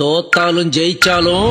தோத்தாலும் ஜெயிச்சாலும்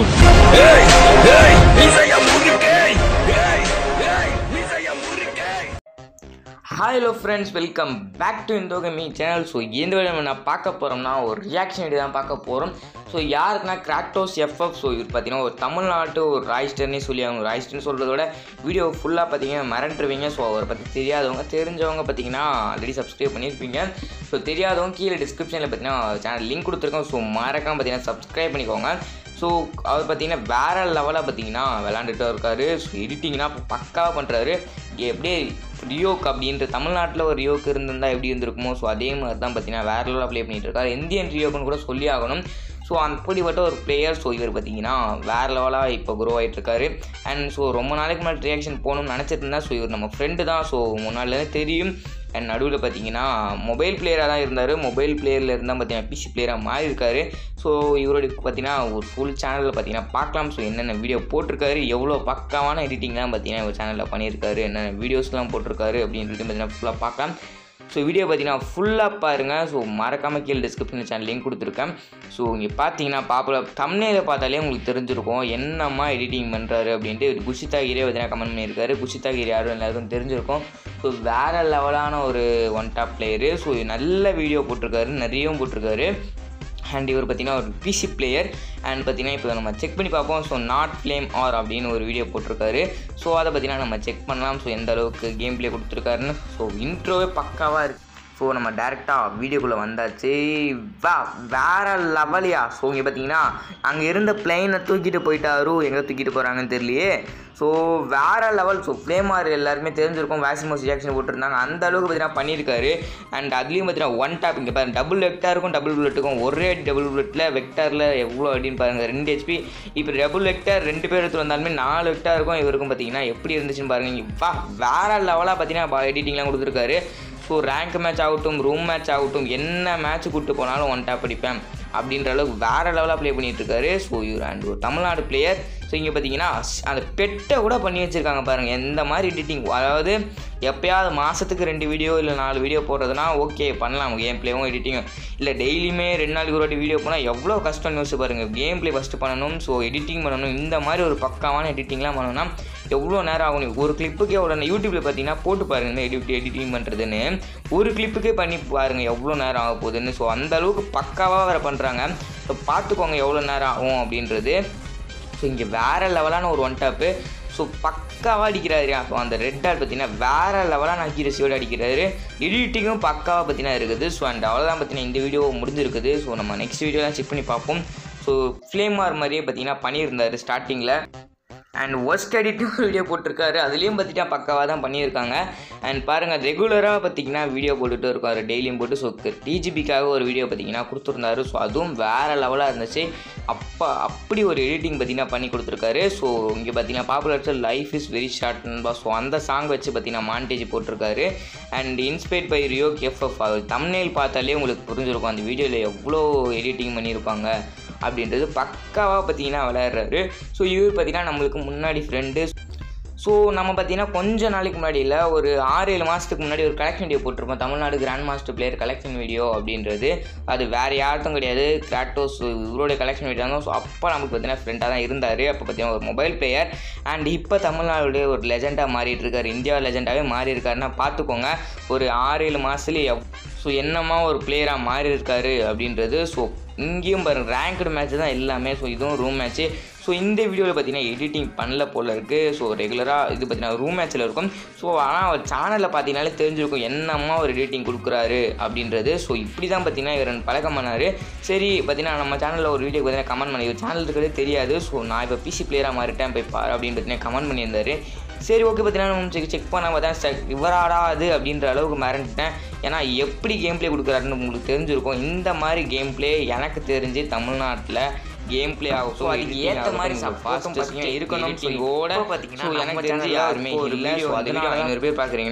hi hello friends welcome back to இந்த மீ சேனல் ஸோ இந்த வீடியோ நம்ம நான் பார்க்க போகிறோம்னா ஒரு ரியாக்ஷன் வீடியோ தான் பார்க்க போகிறோம் ஸோ யாருக்குன்னா கிராக்டோஸ் எஃப்எஃப் ஸோ இவர் பார்த்தீங்கன்னா ஒரு தமிழ்நாட்டு ஒரு ராய்ஸ்டர்னே சொல்லி அவங்க ராய்ஸ்டர்னு சொல்கிறதோட வீடியோ ஃபுல்லாக பார்த்தீங்கன்னா மறந்துருவீங்க ஸோ அவரை பற்றி தெரியாதவங்க தெரிஞ்சவங்க பார்த்தீங்கன்னா ஆல்ரெடி சப்ஸ்கிரைப் பண்ணியிருப்பீங்க ஸோ தெரியாதவங்க கீழே டிஸ்கிரிப்ஷனில் பார்த்தீங்கன்னா சேனல் லிங்க் கொடுத்துருக்கோம் ஸோ மறக்காம பார்த்தீங்கன்னா சப்ஸ்கிரைப் பண்ணிக்கோங்க ஸோ அவர் பார்த்தீங்கன்னா வேற லெவலாக பார்த்தீங்கன்னா விளாண்டுட்டு இருக்காரு ஸோ எடிட்டிங்னா பக்காவாக பண்ணுறாரு எப்படியே ரியோக் அப்படின்ற தமிழ்நாட்டில் ஒரு ரியோக் இருந்திருந்தால் எப்படி இருந்திருக்குமோ ஸோ அதே மாதிரி தான் பார்த்தீங்கன்னா வேற லெவலாக ப்ளே பண்ணிட்டு இருக்காரு இந்தியன் ரியோக்குன்னு கூட சொல்லி ஆகணும் ஸோ அப்படிப்பட்ட ஒரு பிளேயர் ஸோ இவர் பார்த்தீங்கன்னா வேறு லெவலாக இப்போ குரோ ஆகிட்டு இருக்காரு அண்ட் ஸோ ரொம்ப நாளைக்கு முன்னாடி ரியாக்ஷன் போகணும்னு நினச்சிட்டு இருந்தா ஸோ இவர் நம்ம ஃப்ரெண்டு தான் ஸோ முன்னாடிலேருந்து தெரியும் அண்ட் நடுவில் பார்த்தீங்கன்னா மொபைல் பிளேயராக தான் இருந்தார் மொபைல் பிளேயரில் இருந்தால் பார்த்தீங்கன்னா பிசி பிளேயராக மாறி இருக்காரு ஸோ இவருடைய பார்த்தீங்கன்னா ஒரு ஃபுல் சேனலில் பார்த்தீங்கன்னா பார்க்கலாம் ஸோ என்னென்ன வீடியோ போட்டிருக்காரு எவ்வளோ பக்காவான எடிட்டிங்லாம் பார்த்தீங்கன்னா இவர் சேனலில் பண்ணியிருக்காரு என்னென்ன வீடியோஸ்லாம் போட்டிருக்காரு அப்படின்றது பார்த்தீங்கன்னா ஃபுல்லாக பார்க்கலாம் ஸோ வீடியோ பார்த்தீங்கன்னா ஃபுல்லாக பாருங்கள் ஸோ மறக்காமல் கீழே டிஸ்கிரிப்ஷன் சேனல் லிங்க் கொடுத்துருக்கேன் ஸோ இங்கே பார்த்தீங்கன்னா பாப்புலர் தமிழில் பார்த்தாலே உங்களுக்கு தெரிஞ்சிருக்கும் என்னம்மா எடிட்டிங் பண்ணுறாரு அப்படின்ட்டு குஷிதா ஹீரே பார்த்தீங்கன்னா கமெண்ட் பண்ணியிருக்காரு குஷிதா ஹீரே யாரும் எல்லாருக்கும் தெரிஞ்சிருக்கும் ஸோ வேறு லெவலான ஒரு ஒன் டாப் பிளேயரு ஸோ நல்ல வீடியோ போட்டிருக்காரு நிறையவும் போட்டிருக்காரு அண்ட் இவர் பார்த்தீங்கன்னா ஒரு பிசி பிளேயர் அண்ட் பார்த்தீங்கன்னா இப்போ நம்ம செக் பண்ணி பார்ப்போம் ஸோ நாட் ஃப்ளேம் ஆர் அப்படின்னு ஒரு வீடியோ போட்டிருக்காரு ஸோ அதை பார்த்தீங்கன்னா நம்ம செக் பண்ணலாம் ஸோ எந்த அளவுக்கு கேம் ப்ளே கொடுத்துருக்காருன்னு ஸோ இன்ட்ரோவே பக்காவாக இருக்குது ஸோ நம்ம டேரெக்டாக வீடியோக்குள்ளே வந்தாச்சு வா வேற லெவலியா ஸோ இங்கே பார்த்தீங்கன்னா அங்கே இருந்த பிளெயினை தூக்கிட்டு போயிட்டாரு எங்கே தூக்கிட்டு போகிறாங்கன்னு தெரியலையே ஸோ வேற லெவல் ஸோ ஃப்ளேமார் எல்லாருமே தெரிஞ்சிருக்கும் வேசிமோஸ் ரியாக்ஷன் போட்டிருந்தாங்க அந்த அளவுக்கு பார்த்தீங்கன்னா பண்ணியிருக்காரு அண்ட் அதுலேயும் பார்த்தீங்கன்னா ஒன் டாப் இங்கே பாருங்க டபுள் வெக்டாருக்கும் டபுள் புல்லட்டுக்கும் ஒரே டபுள் புல்லட்டில் வெக்டாரில் எவ்வளோ அப்படின்னு பாருங்கள் ரெண்டு ஹெச்பி இப்போ டபுள் வெக்டார் ரெண்டு பேர் எடுத்து வந்தாலுமே நாலு வெக்டாருக்கும் இவருக்கும் பார்த்தீங்கன்னா எப்படி இருந்துச்சுன்னு பாருங்க இங்க வா வேற லெவலாக பார்த்தீங்கன்னா எடிட்டிங்லாம் கொடுத்துருக்காரு ஸோ ரேங்க் மேட்ச் ஆகட்டும் ரூம் மேட்ச் ஆகட்டும் என்ன மேட்ச் கூப்பிட்டு போனாலும் ஒன் டாப் அடிப்பேன் அப்படின்ற அளவுக்கு வேறு லெவலாக ப்ளே பண்ணிட்டு இருக்காரு ஸோ இவர் அண்ட் ஒரு தமிழ்நாடு பிளேயர் ஸோ இங்கே பார்த்தீங்கன்னா அந்த பெட்டை கூட பண்ணி வச்சுருக்காங்க பாருங்கள் எந்த மாதிரி எடிட்டிங் அதாவது எப்பயாவது மாதத்துக்கு ரெண்டு வீடியோ இல்லை நாலு வீடியோ போடுறதுனா ஓகே பண்ணலாம் கேம் ப்ளேவும் எடிட்டிங்கும் இல்லை டெய்லியுமே ரெண்டு நாளைக்கு ஒரு வாட்டி வீடியோ போனால் எவ்வளோ கஷ்டம் யோசிச்சு பாருங்கள் கேம் ப்ளே ஃபஸ்ட்டு பண்ணணும் ஸோ எடிட்டிங் பண்ணணும் இந்த மாதிரி ஒரு பக்காவான எடிட்டிங்லாம் பண்ணணும்னா எவ்வளோ நேரம் ஆகும் ஒரு கிளிப்புக்கே எவ்வளோ யூடியூப்பில் பார்த்தீங்கன்னா போட்டு பாருங்கள் இந்த எடிட் எடிட்டிங் பண்ணுறதுன்னு ஒரு கிளிப்புக்கே பண்ணி பாருங்கள் எவ்வளோ நேரம் ஆக போகுதுன்னு ஸோ அந்த அளவுக்கு பக்காவாக வேறு பண்ணுறாங்க ஸோ பார்த்துக்கோங்க எவ்வளோ நேரம் ஆகும் அப்படின்றது ஸோ இங்கே வேறு லெவலான ஒரு ஒன் டாப்பு ஸோ பக்காவாக அடிக்கிறாரு ஸோ அந்த ரெட் டாட் பார்த்தீங்கன்னா வேறு லெவலான அக்யூரஸியோடு அடிக்கிறாரு எடிட்டிங்கும் பக்காவாக பார்த்தீங்கன்னா இருக்குது ஸோ அண்ட் அவ்வளோதான் பார்த்தீங்கன்னா இந்த வீடியோ முடிஞ்சிருக்குது ஸோ நம்ம நெக்ஸ்ட் வீடியோலாம் செக் பண்ணி பார்ப்போம் ஸோ ஃப்ளேமார் மாதிரியே பார்த்தீங்கன்னா பண்ணியிருந்தார் ஸ்டார்டிங்கில் அண்ட் ஒர்ஸ்ட் எடிட்டு வீடியோ போட்டிருக்காரு அதுலேயும் பார்த்திட்டா பக்காவாக தான் பண்ணியிருக்காங்க அண்ட் பாருங்கள் ரெகுலராக பார்த்தீங்கன்னா வீடியோ போட்டுட்டு இருக்காரு டெய்லியும் போட்டு ஸோ டிஜிபிக்காக ஒரு வீடியோ பார்த்தீங்கன்னா கொடுத்துருந்தாரு ஸோ அதுவும் வேறு லெவலாக இருந்துச்சு அப்போ அப்படி ஒரு எடிட்டிங் பார்த்தீங்கன்னா பண்ணி கொடுத்துருக்காரு ஸோ இங்கே பார்த்தீங்கன்னா popular life is very short நண்பா ஸோ அந்த சாங் வச்சு பார்த்தீங்கன்னா மாண்டேஜ் போட்டிருக்காரு and inspired by Rio FF அது தமிழ்நெல் பார்த்தாலே உங்களுக்கு புரிஞ்சிருக்கும் அந்த வீடியோவில் எவ்வளோ எடிட்டிங் பண்ணியிருப்பாங்க அப்படின்றது பக்காவாக பார்த்தீங்கன்னா விளையாடுறாரு ஸோ இவர் பார்த்தீங்கன்னா நம்மளுக்கு முன்னாடி ஃப்ரெண்டு ஸோ நம்ம பார்த்தீங்கன்னா கொஞ்ச நாளைக்கு முன்னாடி இல்லை ஒரு ஆறு ஏழு மாதத்துக்கு முன்னாடி ஒரு கலெக்ஷன் வீடியோ போட்டிருப்போம் Tamil Nadu grand master player collection video அப்படின்றது அது வேறு யாருக்கும் கிடையாது கிராட்டோஸ் இவருடைய கலெக்ஷன் வீடியோ தான் ஸோ அப்போ நமக்கு பார்த்தீங்கன்னா ஃப்ரெண்டாக தான் இருந்தார் அப்போ பார்த்தீங்கன்னா ஒரு மொபைல் பிளேயர் அண்ட் இப்போ தமிழ்நாடுடைய ஒரு லெஜெண்டாக மாறிட்டு இருக்காரு இந்தியா லெஜெண்டாகவே மாறி இருக்காருன்னா பார்த்துக்கோங்க ஒரு ஆறு ஏழு மாதத்துலேயே எவ் ஸோ என்னமா ஒரு பிளேயராக மாறி இருக்காரு அப்படின்றது ஸோ இங்கேயும் பாருங்கள் ரேங்க்டு மேட்ச் தான் எல்லாமே ஸோ இதுவும் ரூம் மேட்ச்சு ஸோ இந்த வீடியோவில் பார்த்தீங்கன்னா எடிட்டிங் பண்ணல போல் இருக்குது ஸோ ரெகுலராக இது பார்த்தீங்கன்னா ரூம் மேட்ச்சில் இருக்கும் ஸோ ஆனால் அவர் சேனலில் பார்த்தீங்கனாலே தெரிஞ்சிருக்கும் என்னம்மா ஒரு எடிட்டிங் கொடுக்குறாரு அப்படின்றது ஸோ இப்படி தான் பார்த்தீங்கன்னா இவர் பழக்கம் பண்ணார் சரி பார்த்தீங்கன்னா நம்ம சேனலில் ஒரு வீடியோ பார்த்தீங்கன்னா கமெண்ட் பண்ணி இவர் சேனல் இருக்கிறதே தெரியாது ஸோ நான் இப்போ பிசி பிளேயராக மாறிட்டேன் போய் பாரு அப்படின்னு பார்த்தீங்கன்னா கமெண்ட் பண்ணியிருந்தாரு சரி ஓகே பார்த்தீங்கன்னா நம்ம செக் செக் பண்ண பார்த்தா இவராடா அது அப்படின்ற அளவுக்கு மறந்துட்டேன் ஏன்னா எப்படி கேம் ப்ளே கொடுக்குறாருன்னு உங்களுக்கு தெரிஞ்சிருக்கும் இந்த மாதிரி கேம் ப்ளே எனக்கு தெரிஞ்சு தமிழ்நாட்டில் கேம் ப்ளே ஆகும் ஸோ அதுக்கு ஏற்ற மாதிரி ஃபாஸ்ட் இருக்கணும் ஸோ ஓட ஸோ எனக்கு தெரிஞ்சு யாருமே இல்லை ஸோ அது வீடியோ ஐநூறு பேர் பார்க்குறீங்கன்னா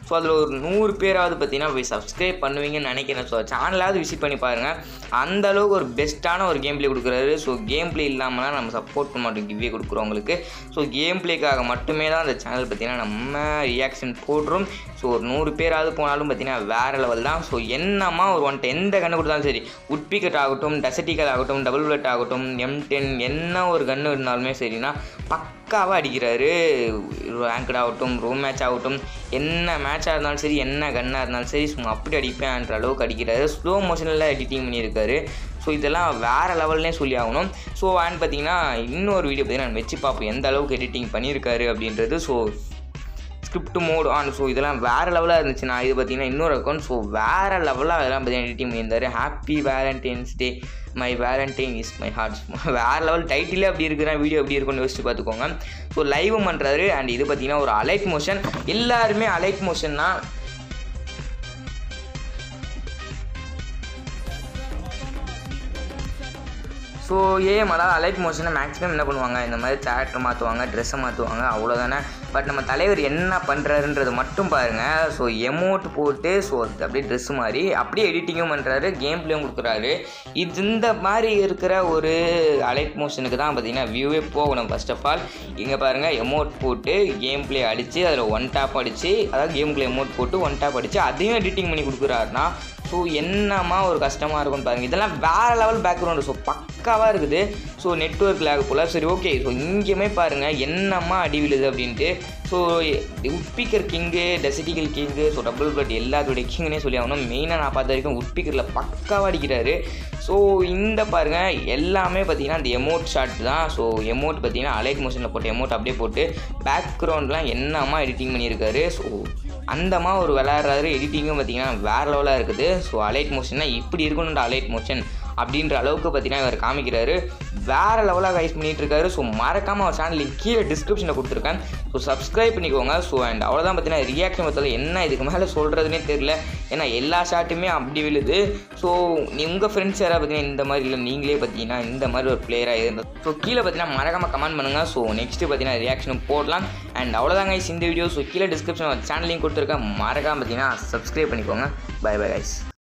ஸோ அதில் ஒரு நூறு பேராவது பார்த்தீங்கன்னா போய் சப்ஸ்கிரைப் பண்ணுவீங்கன்னு நினைக்கிறேன் ஸோ சேனலாவது விசிட் பண்ணி பாருங்கள் அந்த அளவுக்கு ஒரு பெஸ்ட்டான ஒரு கேம் ப்ளே கொடுக்குறாரு ஸோ கேம் ப்ளே இல்லாமலாம் நம்ம சப்போர்ட் பண்ண மாட்டோம் கிவ்வே கொடுக்குறவங்களுக்கு ஸோ கேம் ப்ளேக்காக மட்டுமே தான் அந்த சேனல் பார்த்தீங்கன்னா நம்ம ரியாக்ஷன் போடுறோம் ஸோ ஒரு நூறு பேராவது போனாலும் பார்த்தீங்கன்னா வேறு லெவல் தான் ஸோ என்னமா ஒரு ஒன் எந்த கன்று கொடுத்தாலும் சரி உட்பிக்கட் ஆகட்டும் டெசட்டிக்கல் ஆகட்டும் டபுள் புல்லட் ஆகட்டும் எம் டென் என்ன ஒரு கன்று இருந்தாலுமே சரினா பக்காவாக அடிக்கிறாரு ரேங்க்ட் ஆகட்டும் ரூம் மேட்ச் ஆகட்டும் என்ன மேட்சாக இருந்தாலும் சரி என்ன கன்னாக இருந்தாலும் சரி சும்மா அப்படி அடிப்பேன்ற அளவுக்கு அடிக்கிறாரு ஸ்லோ மோஷனில் எடிட்டிங் பண்ணியிருக்காரு ஸோ இதெல்லாம் வேறு லெவல்னே சொல்லி ஆகணும் ஸோ அண்ட் பார்த்தீங்கன்னா இன்னொரு வீடியோ பார்த்தீங்கன்னா நான் வச்சு பார்ப்போம் எந்த அளவுக்கு எடிட்டிங் பண்ணியிருக்காரு அப்படின்றது so script mode on so இதெல்லாம் வேறு லெவலாக இருந்துச்சு நான் இது பார்த்தீங்கன்னா இன்னொரு அக்கௌண்ட் ஸோ வேறு லெவலாக அதெல்லாம் பார்த்தீங்கன்னா எடிட்டிங் பண்ணியிருந்தாரு happy valentine's day my valentine is my hearts வேறு லெவல் டைட்டிலே அப்படி இருக்குன்னா வீடியோ எப்படி இருக்குன்னு யோசிச்சு பார்த்துக்கோங்க ஸோ லைவும் பண்ணுறாரு அண்ட் இது பார்த்தீங்கன்னா ஒரு அலைட் மோஷன் எல்லாருமே அலைட் மோஷன்னா ஸோ ஏஎம் அதாவது அலைட் மோஷனை மேக்ஸிமம் என்ன பண்ணுவாங்க இந்த மாதிரி தேட்டர் மாற்றுவாங்க ட்ரெஸ்ஸை மாற்றுவாங்க அவ்வளோதானே பட் நம்ம தலைவர் என்ன பண்ணுறாருன்றது மட்டும் பாருங்கள் ஸோ எமௌண்ட் போட்டு ஸோ அது அப்படியே ட்ரெஸ் மாதிரி அப்படியே எடிட்டிங்கும் பண்ணுறாரு கேம் பிளேயும் கொடுக்குறாரு இது இந்த மாதிரி இருக்கிற ஒரு அலைட் மோஷனுக்கு தான் பார்த்தீங்கன்னா வியூவே போகணும் ஃபர்ஸ்ட் ஆஃப் ஆல் இங்கே பாருங்கள் எமௌண்ட் போட்டு கேம் பிளே அடித்து அதில் ஒன் டேப் அடித்து அதாவது கேம் பிளே எமௌண்ட் போட்டு ஒன் டேப் அடித்து அதையும் எடிட்டிங் பண்ணி கொடுக்குறாருனா ஸோ என்னமா ஒரு கஷ்டமாக இருக்கும்னு பாருங்கள் இதெல்லாம் வேறு லெவல் பேக்ரவுண்டு ஸோ பக்காவாக இருக்குது ஸோ நெட்ஒர்க் லேக் போல் சரி ஓகே ஸோ இங்கேயுமே பாருங்கள் என்னம்மா அடி விழுது அப்படின்ட்டு ஸோ உட்பிக்கர் கிங்கு டெசிட்டிக்கல் கிங்கு ஸோ டபுள் பிளட் எல்லாத்தோடைய கிங்குனே சொல்லி ஆகணும் மெயினாக நான் பார்த்த வரைக்கும் உட்பிக்கரில் பக்காவாக அடிக்கிறாரு ஸோ இந்த பாருங்கள் எல்லாமே பார்த்தீங்கன்னா அந்த எமோட் ஷாட் தான் ஸோ எமோட் பார்த்தீங்கன்னா அலைட் மோஷனில் போட்ட எமோட் அப்படியே போட்டு பேக்ரவுண்ட்லாம் என்னம்மா எடிட்டிங் பண்ணியிருக்காரு ஸோ அந்தமா ஒரு விளையாடுறாரு எடிட்டிங்கும் பார்த்தீங்கன்னா வேறு லெவலாக இருக்குது ஸோ அலைட் மோஷன்னா இப்படி இருக்கணுன்ற அலைட் மோஷன் அப்படின்ற அளவுக்கு பார்த்தீங்கன்னா இவர் காமிக்கிறாரு வேறு லெவலாக கைஸ் பண்ணிட்டு இருக்காரு ஸோ மறக்காமல் அவர் சேனல் லிங்க் கீழே டிஸ்கிரிப்ஷனில் கொடுத்துருக்கேன் ஸோ சப்ஸ்கிரைப் பண்ணிக்கோங்க ஸோ அண்ட் அவ்வளோதான் பார்த்தீங்கன்னா ரியாக்ஷன் மொத்தத்தில் என்ன இதுக்கு மேலே சொல்கிறதுனே தெரில ஏன்னா எல்லா ஷாட்டுமே அப்படி விழுது ஸோ நீ உங்கள் ஃப்ரெண்ட்ஸ் யாராவது பார்த்தீங்கன்னா இந்த மாதிரி இல்லை நீங்களே பார்த்தீங்கன்னா இந்த மாதிரி ஒரு பிளேயராக இருந்தது ஸோ கீழே பார்த்தீங்கன்னா மறக்காமல் கமெண்ட் பண்ணுங்கள் ஸோ நெக்ஸ்ட்டு பார்த்தீங்கன்னா ரியாக்ஷனும் போடலாம் அண்ட் அவ்வளோதான் guys இந்த வீடியோ ஸோ கீழே டிஸ்கிரிப்ஷன் சேனல் லிங்க் கொடுத்துருக்கேன் மறக்காமல் பார்த்தீங்கன்னா சப்ஸ்கிரைப் பண்ணிக்கோங்க பை பை கைஸ்